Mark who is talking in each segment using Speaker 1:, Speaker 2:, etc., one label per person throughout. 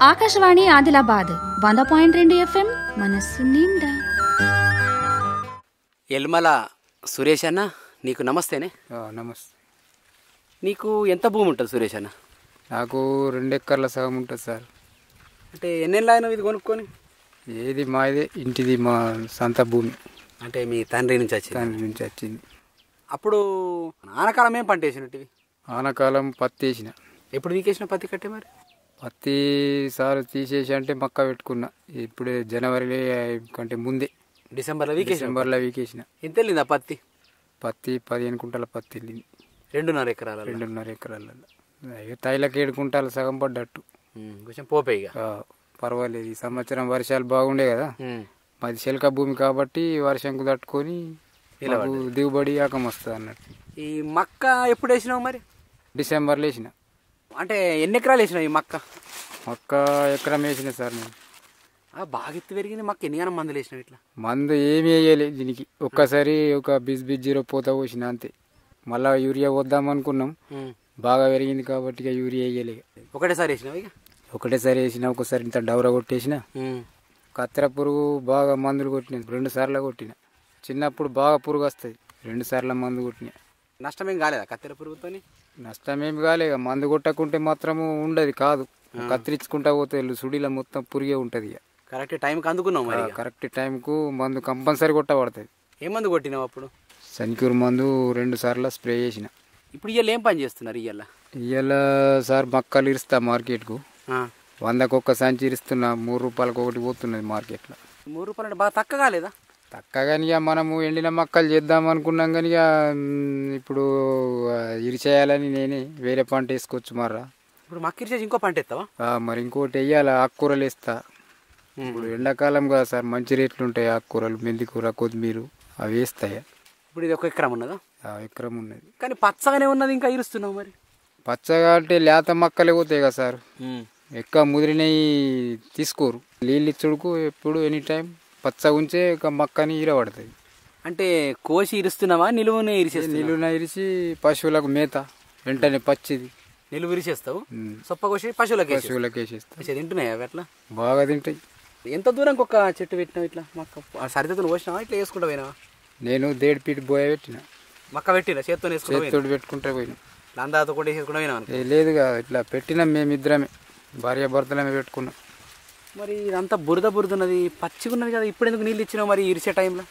Speaker 1: ఆకాశవాణి ఆదిలాబాద్ వంద పాయింట్ రెండు ఎఫ్ఎం మనస్సు నిండా
Speaker 2: ఎల్మల సురేష్ అన్న నీకు నమస్తేనే
Speaker 3: ఆ, నమస్తే
Speaker 2: నీకు ఎంత భూమి ఉంటుంది సురేష్ అన్న
Speaker 3: నాకు రెండు ఎక్కర్ల సగం ఉంటుంది సార్
Speaker 2: అంటే ఎన్నెళ్ళు ఆయన ఇది కొనుక్కొని
Speaker 3: ఏది మాదే ఇంటిది మా సొంత భూమి
Speaker 2: అంటే మీ తండ్రి నుంచి వచ్చింది
Speaker 3: దాని నుంచి వచ్చింది
Speaker 2: అప్పుడు ఆనకాలం ఏం పంట వేసినట్టు
Speaker 3: ఆనకాలం పత్తి వేసిన
Speaker 2: ఎప్పుడు నీకేసిన పత్తి కట్టే మరి
Speaker 3: పత్తి సార్ తీసేసి అంటే మక్క పెట్టుకున్నా ఇప్పుడే జనవరి కంటే ముందే
Speaker 2: డిసెంబర్లో వీకేసిన
Speaker 3: డిసెంబర్లో వీకేసిన
Speaker 2: ఎంత వెళ్ళింది ఆ పత్తి
Speaker 3: పత్తి పదిహేను కుంటల పత్తి వెళ్ళింది
Speaker 2: రెండున్నర ఎకరాల
Speaker 3: రెండున్నర ఎకరాలలో అయ్యో తైలకి ఏడు కుంటాలు సగం పడ్డట్టు
Speaker 2: కొంచెం పోపే ఇక
Speaker 3: ఆ, పర్వాలేదు ఈ సంవత్సరం వర్షాలు బాగుండే కదా
Speaker 2: ఉమ్.
Speaker 3: మాది శిల్క భూమి కాబట్టి వర్షంకు తట్టుకొని మాకు దిగుబడి యాకం వస్తుంది అన్నట్టు
Speaker 2: ఈ మక్క ఎప్పుడు వేసినావు మరి
Speaker 3: డిసెంబర్లో వేసిన
Speaker 2: అంటే ఎన్ని ఎకరాలు వేసినావు ఈ మక్క
Speaker 3: మొక్క ఎకరం వేసిన సార్ నేను
Speaker 2: ఆ, బాగా ఎత్తు పెరిగింది మక్క ఎన్ని గనం మందులు వేసినావు ఇట్లా
Speaker 3: మందు ఏమి వేయలేదు దీనికి ఒక్కసారి ఒక బిజ్ బిజ్ జీరో పోతా పోసిన అంతే మళ్ళా యూరియా వద్దాం అనుకున్నాం
Speaker 2: ఉమ్.
Speaker 3: బాగా పెరిగింది కాబట్టి ఇక యూరియా వేయలేదు
Speaker 2: ఒకటేసారి వేసినావు ఇక
Speaker 3: ఒకటేసారి వేసిన ఒకసారి ఇంత డౌర కొట్టేసిన
Speaker 2: ఉమ్.
Speaker 3: కత్తెర పురుగు బాగా మందులు కొట్టిన రెండు సార్లు కొట్టిన చిన్నప్పుడు బాగా పురుగు వస్తుంది రెండు సార్లు మందు కొట్టిన
Speaker 2: నష్టమేం కాలేదా కత్తెర పురుగుతోని
Speaker 3: నష్టమేమి కాలే ఇక మందు కొట్టకుంటే మాత్రము ఉండదు కాదు కత్తిరించుకుంటా పోతే సుడిలో మొత్తం పురిగే ఉంటుంది ఇక
Speaker 2: కరెక్ట్ టైంకి అందుకున్నావు మరి ఇక.
Speaker 3: కరెక్ట్ టైంకు మందు కంపల్సరీ కొట్టబడుతుంది
Speaker 2: ఏ మందు కొట్టినావు అప్పుడు
Speaker 3: సన్క్యూర్ మందు రెండు సార్లు స్ప్రే చేసిన
Speaker 2: ఇప్పుడు ఇవాళ ఏం పని చేస్తున్నారు ఇవాళ
Speaker 3: ఇవాళ సార్ మక్కలు ఇరుస్తా మార్కెట్కు వందకు ఒక్క సంచి ఇరుస్తున్నా మూడు రూపాయలకు ఒకటి పోతున్నది మార్కెట్లో
Speaker 2: మూడు రూపాయలు అంటే బాగా తక్కువ కాలేదా
Speaker 3: తక్కగాని ఇక మనము ఎండిన మక్కలు చేద్దాం అనుకున్నాం కానీ ఇక మ్, ఇప్పుడు ఆ, ఇరిచేయాలని నేనే వేరే పంట వేసుకోవచ్చు మర్రా
Speaker 2: ఇప్పుడు మక్కిరి చేసి ఇంకో పంట ఎత్తావా
Speaker 3: ఆ, మరి ఇంకోటి వేయాలి ఆకుకూరలు వేస్తా ఇప్పుడు ఎండాకాలం కదా సార్ మంచి రేట్లు ఉంటాయి ఆకుకూరలు మెంతికూర కొత్తిమీర అవి వేస్తాయి
Speaker 2: ఇప్పుడు ఇది ఒక ఎకరం ఉన్నదా
Speaker 3: ఆ ఎకరం ఉన్నది
Speaker 2: కానీ పచ్చగానే ఉన్నది ఇంకా ఇరుస్తున్నావు మరి
Speaker 3: పచ్చగా అంటే లేత మక్కలే పోతాయి కదా సార్ ఎక్కువ ముదిరినవి తీసుకోరు నీళ్ళు ఇచ్చుడుకు ఎప్పుడు ఎనీ టైం పచ్చగా ఉంచే ఒక మక్కని ఈరబడుతుంది
Speaker 2: అంటే కోసి ఇరుస్తున్నావా నిలువునే ఇరిసేస్తావు
Speaker 3: నీళ్ళున ఇరిచి పశువులకు మేత వెంటనే పచ్చిది
Speaker 2: నిలువు ఇరిసేస్తావు
Speaker 3: ఉమ్.
Speaker 2: సొప్ప కోసి పశువులకి వేసేస్తావు.
Speaker 3: పశువులకు వేసేస్తాం
Speaker 2: మంచిగా తింటున్నాయి అవి అట్లా
Speaker 3: బాగా తింటాయి
Speaker 2: ఎంత దూరంకి ఒక చెట్టు పెట్టినావు ఇట్లా మక్క సరితను పోసినావా ఇట్లా వేసుకుంటా పోయినావా
Speaker 3: నేను దేడి పీటి బోయ పెట్టిన
Speaker 2: మక్క పెట్టినా చేత్తో వేసుకుంటా పోయినా
Speaker 3: చేతితోటి పెట్టుకుంటే పోయినా
Speaker 2: లందాతో కూడా వేసుకుంటా పోయినా
Speaker 3: ఏ లేదుగా ఇట్లా పెట్టినాం మేమిద్దరమే భార్య భర్తలమే పెట్టుకున్నాం
Speaker 2: మరి ఇదంతా బురద బురద ఉన్నది పచ్చిగా ఉన్నది కదా ఇప్పుడు ఎందుకు నీళ్ళు ఇచ్చినావు మరి ఇరిసే టైంలో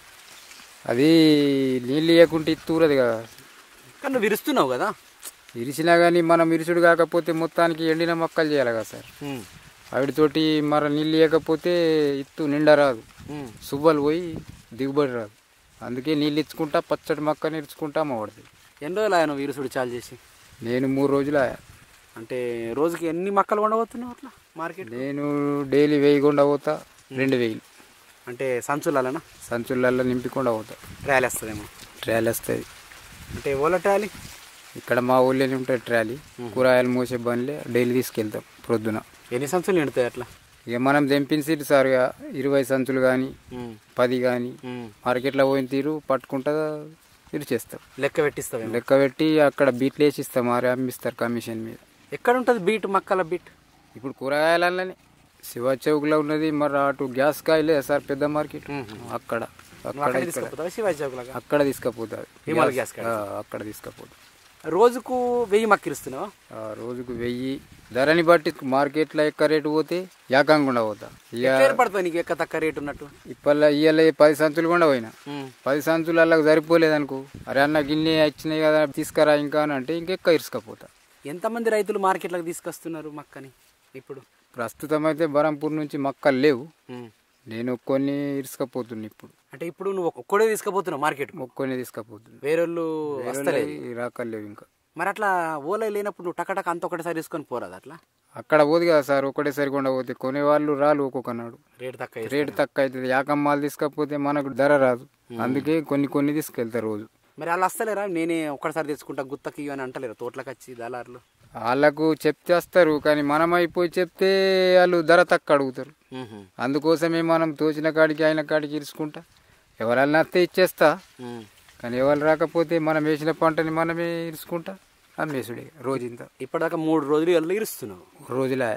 Speaker 3: అది నీళ్ళు ఇవ్వకుంటే ఇత్తూరది కదా
Speaker 2: కానీ నువ్వు విరుస్తున్నావు కదా
Speaker 3: ఇరిచినా కానీ మనం ఇరుచుడు కాకపోతే మొత్తానికి ఎండిన మొక్కలు చేయాలి కదా సార్ వాటితోటి మరి నీళ్ళు ఇవ్వకపోతే ఇత్తు నిండా రాదు సువ్వలు పోయి దిగుబడి రాదు అందుకే నీళ్ళు ఇచ్చుకుంటా పచ్చడి మొక్కని ఇరుచుకుంటా అమ్మబడుతుంది
Speaker 2: ఎన్ని రోజులు ఆయన నువ్వు విరుసుడు చాలు చేసి
Speaker 3: నేను మూడు రోజులు ఆయా.
Speaker 2: అంటే రోజుకి ఎన్ని మొక్కలు ఉండబోతున్నావు అట్లా మార్కెట్
Speaker 3: నేను డైలీ వేయకుండా పోతా రెండు వేలు
Speaker 2: అంటే సంచులనా
Speaker 3: సంచులల్లో నింపికుండా పోతా
Speaker 2: ట్రాలీ వస్తుందేమో
Speaker 3: ట్రాలీ వస్తుంది
Speaker 2: అంటే ఓల ట్రాలీ
Speaker 3: ఇక్కడ మా ఊళ్ళోనే ఉంటుంది ట్రాలీ కూరగాయలు మోసే బండ్లే డైలీ తీసుకెళ్తాం ప్రొద్దున
Speaker 2: ఎన్ని సంచులు నిండుతాయి అట్లా
Speaker 3: ఇక మనం తెంపించి సార్ ఇక ఇరవై సంచులు కానీ పది కానీ మార్కెట్లో పోయిన తీరు పట్టుకుంటా ఇరిచేస్తాం
Speaker 2: లెక్క పెట్టిస్తావేమో
Speaker 3: లెక్క పెట్టి అక్కడ బీట్లు వేసి ఇస్తాం మరి అమ్మిస్తారు కమిషన్ మీద
Speaker 2: ఎక్కడ ఉంటుంది బీట్ మక్కల బీట్
Speaker 3: ఇప్పుడు కూరగాయలనే శివ చౌక్లో ఉన్నది మరి అటు గ్యాస్ కాయలే సార్ పెద్ద మార్కెట్ అక్కడ అక్కడ
Speaker 2: అక్కడ
Speaker 3: ఇక్కడ
Speaker 2: తీసుకుపోతావా శివాజీ చౌక్లాగా
Speaker 3: అక్కడ తీసుకుపోతారు
Speaker 2: విమల్ గ్యాస్ కాడ.
Speaker 3: అక్కడ తీసుకుపోతారు
Speaker 2: రోజుకు వెయ్యి మక్కిరుస్తున్నావా
Speaker 3: ఆ, రోజుకు వెయ్యి ధరని బట్టి మార్కెట్లో ఎక్క రేటు పోతే యాకంగా పోతా ఇక
Speaker 2: ఎట్లా ఏర్పడుతుంది నీకు ఎక్క తక్కువ రేటు ఉన్నట్టు
Speaker 3: ఇప్పట్లో ఇయ్యాల పది సంచులు కూడా పోయినా పది సంచులు అలా సరిపోలేదు అనుకో అరే అన్న గిన్నె వచ్చినాయి కదా తీసుకురా ఇంకా అని అంటే ఇంకెక్క ఇరుసుకపోతా
Speaker 2: ఎంతమంది రైతులు మార్కెట్లకు తీసుకొస్తున్నారు మక్కని ఇప్పుడు
Speaker 3: ప్రస్తుతం అయితే బరంపూర్ నుంచి మక్కలు లేవు నేను కొన్ని ఇరుసుకపోతున్నా ఇప్పుడు
Speaker 2: అంటే ఇప్పుడు నువ్వు ఒక్కడే తీసుకుపోతున్నావు మార్కెట్
Speaker 3: ఒక్కొని తీసుకపోతున్నా
Speaker 2: వేరే వాళ్ళు వస్తలేదు
Speaker 3: ఈ రకాలు లేవు ఇంకా
Speaker 2: మరి అట్లా ఓలై లేనప్పుడు నువ్వు టకటక అంత ఒకటేసారి తీసుకొని పోరాదు అట్లా
Speaker 3: అక్కడ పోదు కదా సార్ ఒకటేసారి కూడా పోతే కొనేవాళ్ళు రాలు ఒక్కొక్క నాడు
Speaker 2: రేటు తక్కువ చేస్తారు.
Speaker 3: రేటు తక్కువ అవుతుంది యాకమ్మాలు తీసుకపోతే మనకు ధర రాదు అందుకే కొన్ని కొన్ని తీసుకెళ్తారు రోజు
Speaker 2: మరి వాళ్ళు వస్తలేరా నేనే ఒక్కసారి తెచ్చుకుంటా గుత్తకి ఇవి అని అంటలేరు తోటలకు వచ్చి దళారులు
Speaker 3: వాళ్ళకు చెప్తే వస్తారు కానీ మనం అయిపోయి చెప్తే వాళ్ళు ధర తక్కువ అడుగుతారు అందుకోసమే మనం తోచిన కాడికి అయిన కాడికి ఇరుచుకుంటా ఎవరన్నా వస్తే ఇచ్చేస్తా కానీ ఎవరు రాకపోతే మనం వేసిన పంటని మనమే ఇరుచుకుంటా అమ్మేసుడే రోజు ఇంత
Speaker 2: ఇప్పటిదాకా మూడు రోజులు ఎల్లు ఇరుస్తున్నావు
Speaker 3: రోజులా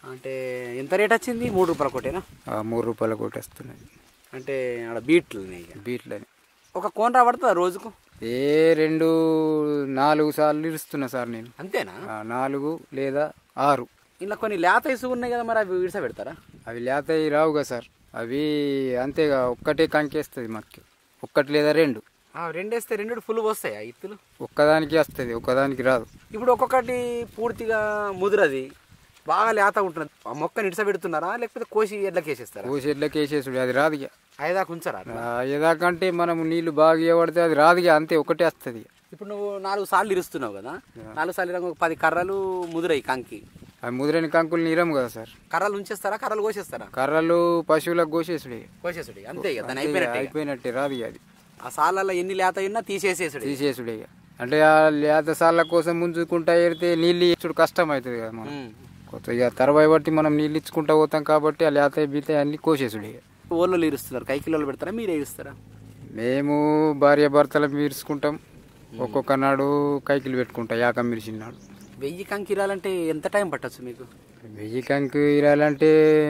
Speaker 2: అంటే ఎంత రేట్ వచ్చింది మూడు రూపాయల కోటేనా
Speaker 3: ఆ మూడు రూపాయల కోటి వస్తున్నాయి
Speaker 2: అంటే ఆడ బీట్లు ఉన్నాయి ఇక.
Speaker 3: బీట్లని
Speaker 2: ఒక కోన్ రాబడుతుందా రోజుకు
Speaker 3: ఏ రెండు నాలుగు సార్లు ఇరుస్తున్నా సార్ నేను
Speaker 2: అంతేనా
Speaker 3: ఆ, నాలుగు లేదా ఆరు
Speaker 2: ఇలా కొన్ని లేత ఇసుగు ఉన్నాయి కదా మరి అవి విడిస పెడతారా
Speaker 3: అవి లేతవి రావుగా సార్ అవి అంతేగా ఒక్కటే కంకేస్తుంది మనకి ఒక్కటి లేదా రెండు
Speaker 2: ఆ, రెండేస్తే రెండు ఫుల్ వస్తాయి ఆ ఇత్తులు
Speaker 3: ఒక్కదానికి వస్తుంది ఒక్కదానికి రాదు
Speaker 2: ఇప్పుడు ఒక్కొక్కటి పూర్తిగా ముదురది బాగా లేత ఉంటుంది ఆ మొక్కని ఇడిస పెడుతున్నారా లేకపోతే కోసి ఎడ్లకి వేసేస్తారా
Speaker 3: కోసి ఎడ్లకి వేసేసుడు అది రాదు ఇక
Speaker 2: ఐదాకు ఉంచారా
Speaker 3: ఆ, ఏదాకంటే మనం నీళ్లు బాగా ఇవ్వబడితే అది రాదు ఇక అంతే ఒకటే వస్తుంది ఇక.
Speaker 2: ఇప్పుడు నువ్వు నాలుగు సార్లు ఇరుస్తున్నావు కదా నాలుగు సార్లు ఇరగ ఒక పది కర్రలు ముదురయి కంకి
Speaker 3: అవి ముదిరని కంకులు నీరం కదా సార్
Speaker 2: కర్రలు ఉంచేస్తారా కర్రలు కోసేస్తారా
Speaker 3: కర్రలు పశువులకు కోసేసుడు ఇక.
Speaker 2: కోసేసుడు అంతే ఇక దాని
Speaker 3: అంతే ఇక,
Speaker 2: అయిపోయినట్టే ఇక.
Speaker 3: అయిపోయినట్టే రాదు ఇక అది
Speaker 2: ఆ సార్లలో ఎన్ని లేత ఉన్నా తీసేసేసుడు
Speaker 3: తీసేసుడు ఇక అంటే ఆ లేత సార్ల కోసం ముంచుకుంటా ఎడితే నీళ్ళు ఇచ్చుడు కష్టం అవుతుంది కదా మనం
Speaker 2: ఉమ్.
Speaker 3: కొత్త ఇక తరవాయి బట్టి మనం నీళ్ళు ఇచ్చుకుంటా పోతాం కాబట్టి ఆ లేత బీత అన్ని కోసేసుడు ఇక
Speaker 2: ఓళ్ళు ఇరుస్తున్నారు కైకిలోళ్ళు పెడతారా మీరే ఇరుస్తారా
Speaker 3: మేము భార్య భర్తలు మీరుచుకుంటాం ఒక్కొక్క నాడు కైకిలు పెట్టుకుంటాం యాక మిరిచినాడు
Speaker 2: వెయ్యి కంకి ఇరాలంటే ఎంత టైం పట్టచ్చు మీకు
Speaker 3: వెయ్యి కంకి ఇరాలంటే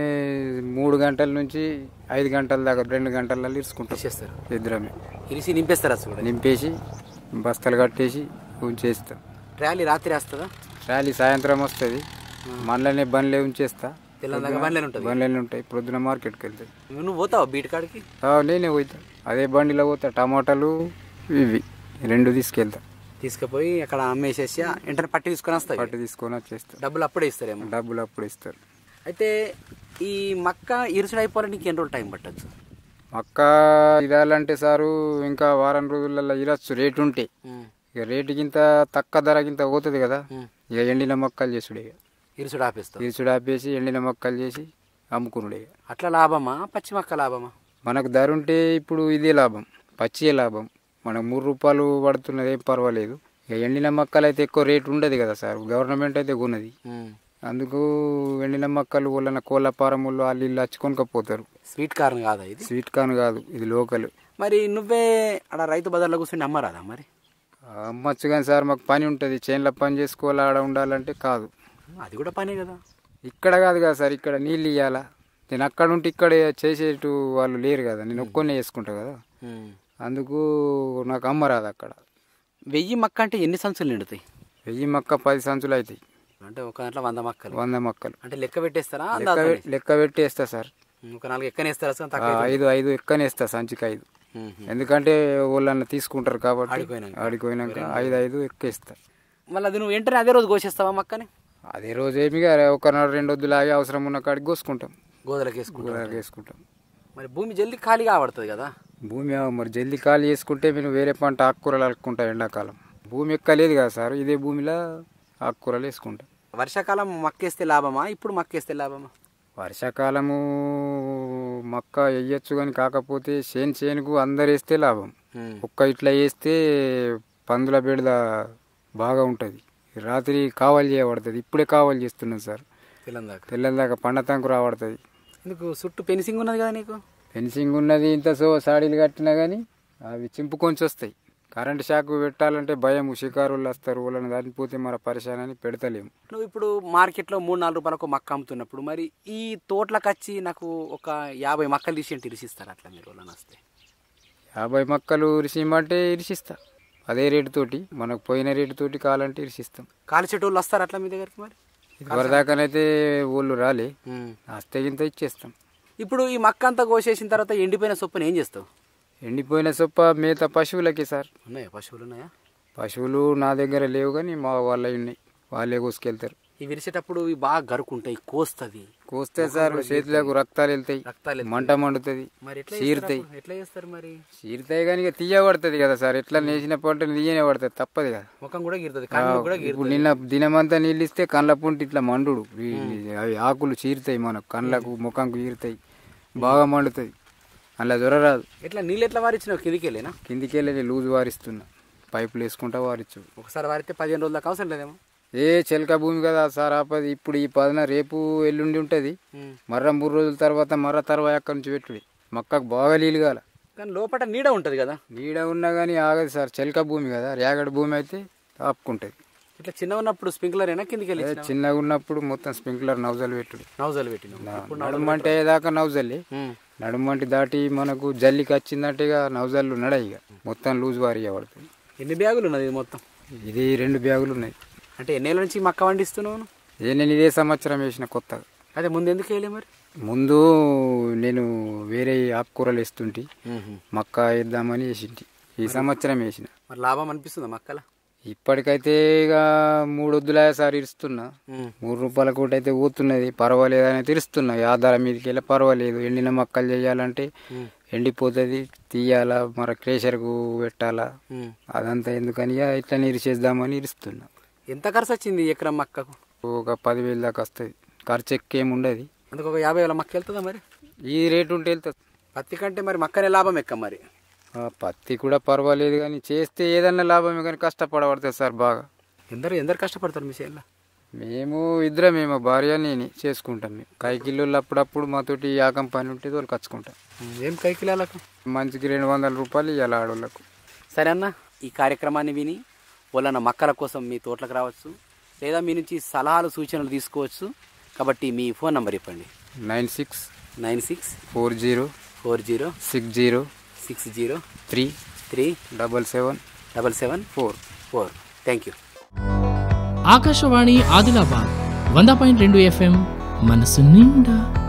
Speaker 3: మూడు గంటల నుంచి ఐదు గంటల దాకా రెండు గంటలలో ఇరుచుకుంటాం
Speaker 2: తీసేస్తారు
Speaker 3: ఇద్దరమే
Speaker 2: ఇరిసి నింపేస్తారు అసలు కూడా
Speaker 3: నింపేసి బస్తాలు కట్టేసి ఉంచేస్తాం
Speaker 2: ట్రాలీ రాత్రి వస్తుందా
Speaker 3: ర్యాలీ సాయంత్రం వస్తుంది మనలోనే బండ్లే ఉంచేస్తా
Speaker 2: తెల్లందాక బండ్లేనే ఉంటుంది
Speaker 3: బండ్లే ఉంటాయి ప్రొద్దున మార్కెట్కి వెళ్తాయి
Speaker 2: నువ్వు పోతావా బీట్ కాడికి
Speaker 3: ఆ, నేనే పోతా అదే బండిలో పోతా టమాటాలు ఇవి రెండు తీసుకెళ్తా
Speaker 2: తీసుకుపోయి అక్కడ అమ్మేసేసి వెంటనే పట్టి తీసుకొని వస్తాయి
Speaker 3: పట్టు తీసుకొని వచ్చేస్తా
Speaker 2: డబ్బులు అప్పుడే ఇస్తారేమో
Speaker 3: డబ్బులు అప్పుడు ఇస్తారు
Speaker 2: అయితే ఈ మక్క ఇరుసుడు అయిపోవాలంటే నీకు ఎన్ని రోజులు టైం పట్టచ్చు
Speaker 3: మక్క ఇదాలంటే సారు ఇంకా వారం రోజులలో ఇరచ్చు రేటు ఉంటే ఇక రేటుకింత తక్కువ ధరకింత పోతుంది కదా ఇక ఎండిన మొక్కలు చేసుడు ఇక
Speaker 2: ఇరుసుడు ఆపేస్తావు
Speaker 3: తీసుడు ఆపేసి ఎండిన మొక్కలు చేసి అమ్ముకునుడు ఇక
Speaker 2: అట్లా లాభమా పచ్చి మక్క లాభమా
Speaker 3: మనకు ధర ఉంటే ఇప్పుడు ఇదే లాభం పచ్చియే లాభం మనకు మూడు రూపాయలు పడుతున్నది ఏం పర్వాలేదు ఇక ఎండిన మొక్కలు అయితే ఎక్కువ రేటు ఉండదు కదా సార్ గవర్నమెంట్ అయితే కొన్నది అందుకు ఎండిన మొక్కలు వాళ్ళ కోళ్ళ పారములు వాళ్ళు ఇల్లు వచ్చుకొనకపోతారు
Speaker 2: స్వీట్ కార్న్ కాదా ఇది
Speaker 3: స్వీట్ కార్న్ కాదు ఇది లోకల్
Speaker 2: మరి నువ్వే అక్కడ రైతు బజార్లో కూర్చొని అమ్మరాదా మరి
Speaker 3: అమ్మచ్చు కానీ సార్ మాకు పని ఉంటుంది చేనులో పని చేసుకోవాలి ఆడ ఉండాలంటే కాదు
Speaker 2: అది కూడా పనే కదా
Speaker 3: ఇక్కడ కాదు కదా సార్ ఇక్కడ నీళ్ళు ఇవ్వాలా నేను అక్కడ ఉంటే ఇక్కడ చేసేటు వాళ్ళు లేరు కదా నేను ఒక్కొన్నే చేసుకుంటా కదా అందుకు నాకు అమ్మరాదు అక్కడ
Speaker 2: వెయ్యి మక్క అంటే ఎన్ని సంచులు నిండుతాయి
Speaker 3: వెయ్యి మొక్క పది సంచులు అవుతాయి
Speaker 2: అంటే ఒక దాంట్లో వంద మక్కలు
Speaker 3: వంద మొక్కలు
Speaker 2: అంటే లెక్క పెట్టేస్తారా
Speaker 3: లెక్క
Speaker 2: అందాజుగానే?
Speaker 3: పె- లెక్క పెట్టి వేస్తా సార్
Speaker 2: ఒక నాలుగు ఎక్కనేస్తారా అసలు
Speaker 3: ఆ,
Speaker 2: తక్కువ
Speaker 3: ఐదు ఐదు ఎక్కనేస్తా సంచికి ఐదు
Speaker 2: మ్మ్.
Speaker 3: ఎందుకంటే వాళ్ళన్న తీసుకుంటారు కాబట్టి
Speaker 2: ఆడిపోయినాక.
Speaker 3: ఆడిపోయినాక ఐదు ఐదు ఎక్కేస్తా
Speaker 2: మళ్ళీ అది నువ్వు వెంటనే అదే రోజు కోసేస్తావా మక్కని
Speaker 3: అదే రోజు ఏమిగా ఒక నాడు రెండు వద్దులు ఆగి అవసరం ఉన్న కాడికి కోసుకుంటాం
Speaker 2: గోదలకు వేసుకుంటా
Speaker 3: కూరగాయలు వేసుకుంటాం
Speaker 2: మరి భూమి జల్దీ ఖాళీ కాబడుతుంది కదా
Speaker 3: భూమి ఆ మరి జల్దీ ఖాళీ చేసుకుంటే మేము వేరే పంట ఆకుకూరలు అలుకుంటాం ఎండాకాలం భూమి ఎక్కలేదు కదా సార్ ఇదే భూమిలో ఆకుకూరలు వేసుకుంటాం
Speaker 2: వర్షాకాలం మక్కేస్తే లాభమా ఇప్పుడు మక్కేస్తే లాభమా
Speaker 3: వర్షాకాలము మొక్క వేయచ్చు కానీ కాకపోతే చేను చేనుకు అందరు వేస్తే లాభం ఒక్క ఇట్లా వేస్తే పందుల బెడద బాగా ఉంటుంది రాత్రి కావాలి చేయబడుతుంది ఇప్పుడే కావాలి చేస్తున్నాం సార్
Speaker 2: తెలంగాణ
Speaker 3: తెల్లందాకా పండతంకు రాబడుతుంది
Speaker 2: నీకు చుట్టూ ఫెన్సింగ్ ఉన్నది కదా నీకు
Speaker 3: ఫెన్సింగ్ ఉన్నది ఇంత సో సాడీలు కట్టినా కానీ అవి చింపుకొని వస్తాయి కరెంట్ షాక్ పెట్టాలంటే భయం షికారులు వస్తారు వాళ్ళని దాటిపోతే మన పరిశానని పెడతలేము
Speaker 2: నువ్వు ఇప్పుడు మార్కెట్లో మూడు నాలుగు రూపాయలకు మక్క అమ్ముతున్నప్పుడు మరి ఈ తోటలకు వచ్చి నాకు ఒక యాభై మక్కలు తీసి అంటే ఇరిసిస్తారు అట్లా మీరు వాళ్ళని వస్తే
Speaker 3: యాభై మొక్కలు ఇరిసిమంటే ఇరిసిస్తా అదే రేటు తోటి మనకు పోయిన రేటు తోటి కావాలంటే ఇరిసిస్తాం
Speaker 2: కాల్చేటి వాళ్ళు వస్తారు అట్లా మీ దగ్గరికి మరి
Speaker 3: ఇదివరదాకానైతే ఊళ్ళు రాలే వస్తే గింత ఇచ్చేస్తాం
Speaker 2: ఇప్పుడు ఈ మక్క అంతా కోసేసిన తర్వాత ఎండిపోయిన సొప్పుని ఏం చేస్తావు
Speaker 3: ఎండిపోయిన సొప్ప మేత పశువులకి సార్
Speaker 2: ఉన్నాయా పశువులు ఉన్నాయా
Speaker 3: పశువులు నా దగ్గర లేవు కానీ మా వాళ్ళ ఉన్నాయి వాళ్ళే కోసుకెళ్తారు
Speaker 2: ఇవి విరిసేటప్పుడు ఇవి బాగా గరుకుంటాయి కోస్తుంది
Speaker 3: కోస్తే సార్ చేతులకు రక్తాలు వెళ్తాయి
Speaker 2: రక్తాలు వెళ్తాయి.
Speaker 3: మంట మండుతుంది
Speaker 2: మరి ఎట్లా
Speaker 3: చీరుతాయి
Speaker 2: చేస్తారు అప్పుడు? ఎట్లా చేస్తారు మరి
Speaker 3: చీరుతాయి కానీ ఇక తీయబడుతుంది కదా సార్ ఎట్లా నేసిన పంట తీయనే పడుతుంది తప్పదు కదా
Speaker 2: ముఖం కూడా గిరుతుంది కన్ను కూడా
Speaker 3: ఇప్పుడు
Speaker 2: గిరుతుంది
Speaker 3: నిన్న దినమంతా నీళ్ళు ఇస్తే కండ్ల పుంటి ఇట్లా మండుడు ఈ- అవి ఆకులు చీరుతాయి మనకు కండ్లకు ముఖంకు చీరుతాయి బాగా మండుతుంది అలా జ్వర రాదు
Speaker 2: ఎట్లా నీళ్ళు ఎట్లా వారిచ్చినావు కిందికి వెళ్ళినా
Speaker 3: కిందికి వెళ్ళి లూజు వారిస్తున్నా పైపులు వేసుకుంటా వారిచ్చు
Speaker 2: ఒకసారి వారితే పదిహేను రోజుల దాకా అవసరం లేదేమో
Speaker 3: ఏ చెలక భూమి కదా సార్ ఆపది ఇప్పుడు ఈ పదిన రేపు ఎల్లుండి ఉంటుంది మర్ర మూడు రోజుల తర్వాత మర్ర తర్వాత అక్కడి నుంచి పెట్టుడి మొక్కకు బాగా నీళ్ళు కాల
Speaker 2: కానీ లోపల నీడ ఉంటుంది కదా
Speaker 3: నీడ ఉన్నా కానీ ఆగదు సార్ చెలక భూమి కదా రేగడి భూమి అయితే ఆపుకుంటుంది
Speaker 2: ఇట్లా చిన్న ఉన్నప్పుడు స్ప్రింక్లర్ అయినా కిందికి వెళ్ళి
Speaker 3: అదే చిన్నగా ఉన్నప్పుడు మొత్తం స్ప్రింక్లర్ నౌజలు పెట్టుడు
Speaker 2: నౌజాలు పెట్టినాం
Speaker 3: నడుమంటే దాకా నౌజల్లి నడుమంటి దాటి మనకు జల్లికి వచ్చిందంటే ఇక నౌజల్లు నడ ఇక మొత్తం లూజ్ వారిగా పడుతుంది
Speaker 2: ఎన్ని బ్యాగులు ఉన్నది ఇది మొత్తం
Speaker 3: ఇది రెండు బ్యాగులు ఉన్నాయి
Speaker 2: అంటే ఎన్నేళ్ళ నుంచి మక్క వండిస్తున్నావు నువ్వు?
Speaker 3: ఏ నేను ఇదే సంవత్సరం వేసిన కొత్తగా
Speaker 2: అదే ముందు ఎందుకు వేయలే మరి
Speaker 3: ముందు నేను వేరే ఆకుకూరలు వేస్తుంటి మక్క వేద్దామని వేసింటి ఈ సంవత్సరం వేసిన
Speaker 2: మరి లాభం అనిపిస్తుందా మక్కల
Speaker 3: ఇప్పటికైతే ఇక మూడు వద్దులే సార్ ఇరుస్తున్నా మూడు రూపాయల కోటి అయితే పోతున్నది పర్వాలేదు అని తెలుస్తున్నా ఈ ఆధారం మీదకి వెళ్ళి పర్వాలేదు ఎండిన మొక్కలు చేయాలంటే ఎండిపోతుంది తీయాలా మరి క్రేషర్కు పెట్టాలా అదంతా ఎందుకని ఇక ఇట్లా ఇరిచేద్దామని ఇరుస్తున్నా
Speaker 2: ఎంత ఖర్చు వచ్చింది ఈ ఎకరం మక్కకు
Speaker 3: ఒక పదివేలు దాకా వస్తుంది ఖర్చు ఎక్కువ ఏమి ఉండదు
Speaker 2: అందుకు ఒక యాభై వేల మక్క వెళ్తుందా మరి
Speaker 3: ఈ రేటు ఉంటే వెళ్తుంది
Speaker 2: పత్తి కంటే మరి మక్కనే లాభం ఎక్క మరి
Speaker 3: ఆ, పత్తి కూడా పర్వాలేదు కానీ చేస్తే ఏదన్నా లాభమే కానీ కష్టపడబడుతుంది సార్ బాగా
Speaker 2: ఎందరు ఎందరు కష్టపడతారు మీ చేయాల
Speaker 3: మేము ఇద్దరం మేము భార్య నేను చేసుకుంటాం మేము కైకిల్లు అప్పుడప్పుడు మాతోటి యాకం పని ఉంటే వాళ్ళు కచ్చుకుంటాం
Speaker 2: ఏం కైకిలాలకు
Speaker 3: మంచికి రెండు వందల రూపాయలు ఇవ్వాలి ఆడోళ్ళకు
Speaker 2: సరే అన్న ఈ కార్యక్రమాన్ని విని వాళ్ళన్న మక్కల కోసం మీ తోటలకు రావచ్చు లేదా మీ నుంచి సలహాలు సూచనలు తీసుకోవచ్చు కాబట్టి మీ ఫోన్ నంబర్ చెప్పండి
Speaker 3: nine six
Speaker 2: nine six
Speaker 3: four zero
Speaker 2: four zero
Speaker 3: six zero
Speaker 2: six zero
Speaker 3: three
Speaker 2: three
Speaker 3: double seven
Speaker 2: double seven
Speaker 3: four
Speaker 2: four thank you
Speaker 4: Akashvani Adilabad వంద పాయింట్ రెండు ఎఫ్ఎం మనసు నిండా